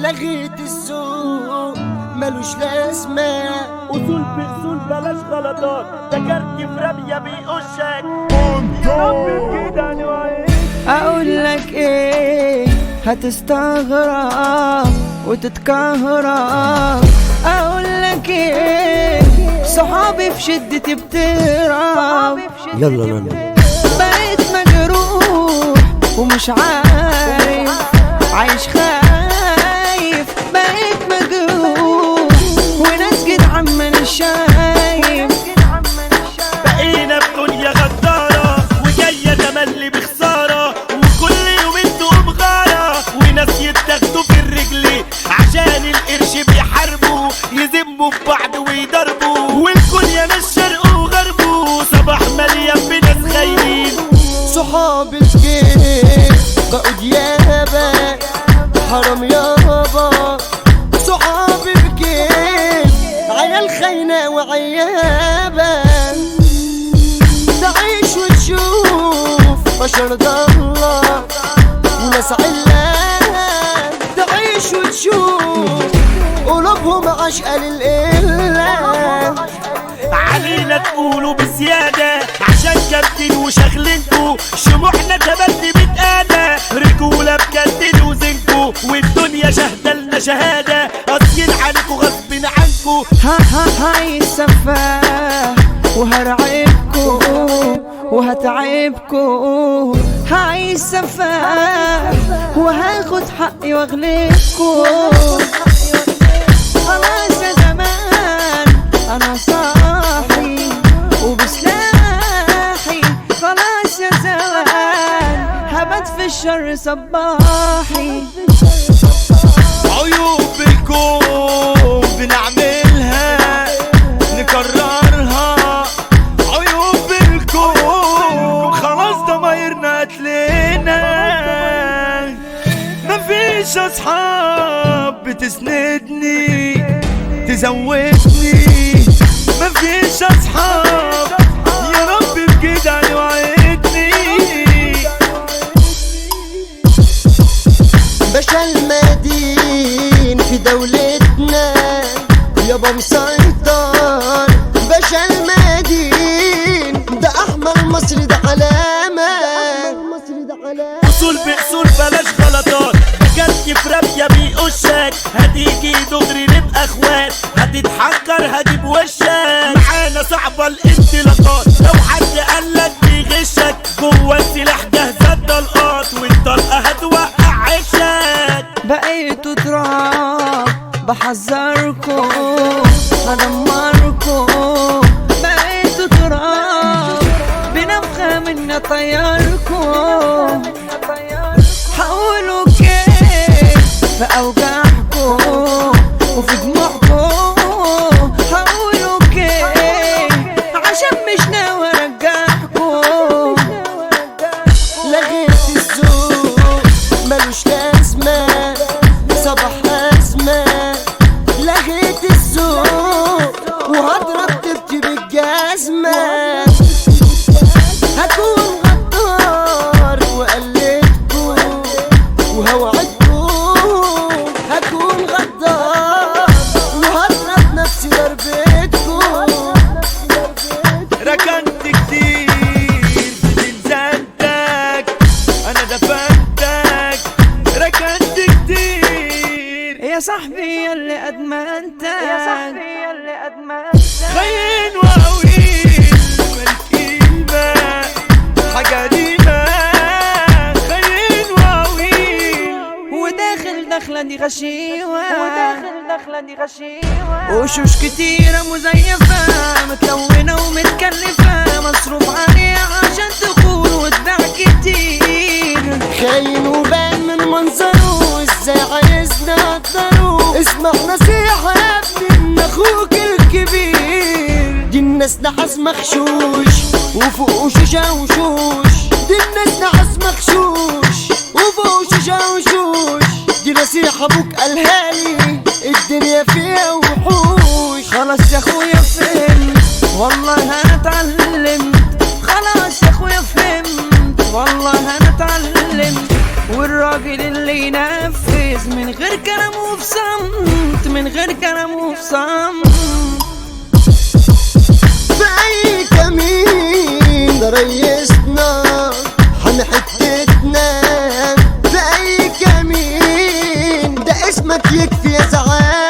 لغيت الذوق ملوش لازمة اصول باصول بلاش غلطات ده كارت في رميه بيقشك يا رب كده نوعي اقول لك ايه هتستغرب وتتكهرب اقول لك ايه صحابي في شدتي بتهرب يلا نانا بقيت مجروح ومش عارف عايش خايف بقيت مجروح وناس جدعان مانيش شايف بقينا في دنيا غدارة وجاية تملي بخسارة وكل يومين تقوم غارة وناس يتاخدوا في الرجل عشان القرش بيحاربوا يذموا في بعض ويضربوا والكل يا ناس شرق وغربه صباح مليان بناس خاينين صحاب الجيش بقوا ديابة حرام يابا صحابي بكيف عيال خاينة وعيابة تعيش وتشوف بشر ضالة وناس علان تعيش وتشوف قلوبهم عشقة للقلة علينا تقولوا بزيادة عشان كابتن وشغلنكو شموحنا تبدي بتقادة رجولة بجد وزنكو والدنيا شهدة لنا شهادة قاسيين عليكو غصب عنكو ها ها هاي السفاه وهرعبكو وهتعبكو هاي السفاه وهاخد حقي واغلبكو خلاص يا زمان انا صاحي وبسلاحي خلاص يا زمان هبت في الشر صباحي عيوب الكون بنعملها نكررها عيوب الكون خلاص ضمايرنا قتلنا مفيش اصحاب بتسندني تزودني مفيش اصحاب يا رب بجد وعدني باشا المدين في دولتنا يابا مسيطر باشا المدين ده احمر مصري ده علامة اصول باصول بلاش غلطات بجد في رميه بيقشك هتيجي دغري نبقى اخوات هتتحكر هجيب وشك معانا صعبه الانطلاقات لو حد قالك بيغشك جوه السلاح جاهزه الطلقات والطلقه هتوقع عشك بقيتوا تراب بحذركم هدمركم بقيتوا تراب بنفخة من طياركم حولوا كيف في أوجاعكم وفي دموعكم حولوا كيف عشان مش ناوي أرجعكم لغيت الذوق ملوش لازمة صباح أزمة لغيت الذوق وهضرب تبكي بالجزمة هكون غدار وقلدكم وهوعدكم هكون غدار وهضرب نفسي ضربتكم ركنت كتير في زنزانتك انا دفنتك ركنت كتير يا صاحبي يلي ادمنتك يا صاحبي يلي ادمنتك خاين وقويل والكلمة حاجة قديمة خاين وقويل وداخل دخلة دي غشيوة وداخل دخلة دي غشيوة وشوش كتيرة مزيفة متلونة ومتكلفة مصروف عليها عشان تخون وتباع كتير خاين وبان من منظره ازاي عايزنا نقدره اسمع نصيحة يا ابني من اخوك الكبير دي الناس نحاس مخشوش وفوق وشوشة وشوش دي الناس نحاس مخشوش وفوق وشوشة وشوش دي نصيحة ابوك قالها لي الدنيا فيها وحوش خلاص يا اخويا فهمت والله انا اتعلمت خلاص يا اخويا فهمت والله انا اتعلمت والر الراجل اللي ينفذ من غير كلام وفي صمت من غير كلام وفي صمت في اي كمين ده ريسنا حامي حتتنا في اي كمين ده اسمك يكفي يا زعان